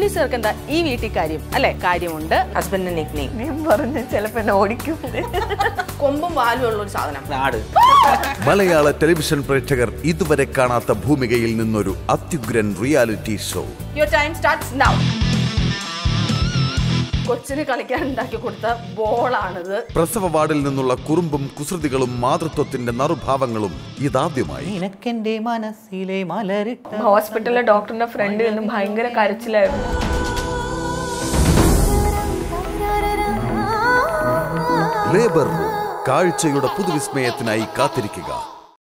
പോലീസുകാർക്ക് എന്താ ഈ വീട്ടിൽ കാര്യം അല്ലെ കാര്യമുണ്ട് ഹസ്ബൻഡിന്റെ നിക് നെയിം നീ പറഞ്ഞ് ചിലപ്പോ എന്നെ ഓടിക്കും കൊമ്പും വാലും ഉള്ള ഒരു സാധനം ആട് മലയാള ടെലിവിഷൻ പ്രേക്ഷകർ ഇതുവരെ കാണാത്ത ഭൂമികയിൽ നിന്നൊരു അത്യുഗ്രൻ reality show your time starts now കൊച്ചിന് കളിക്കാൻ ഉണ്ടാക്കി കൊടുത്ത ബോളാണിത് പ്രസവ വാർഡിൽ നിന്നുള്ള കുറുമ്പും കുസൃതികളും മാതൃത്വത്തിന്റെ നറുഭാവങ്ങളും ഇതാദ്യമായി നിനക്കെന്റെ മനസ്സിലെ മലരിട്ട ഹോസ്പിറ്റലിലെ ഡോക്ടറിന്റെ ഫ്രണ്ട് നിന്നും ഭയങ്കര കരച്ചിലായിരുന്നു ലേബർ റൂം കാഴ്ചയുടെ പുതുവിസ്മയത്തിനായി കാത്തിരിക്കുക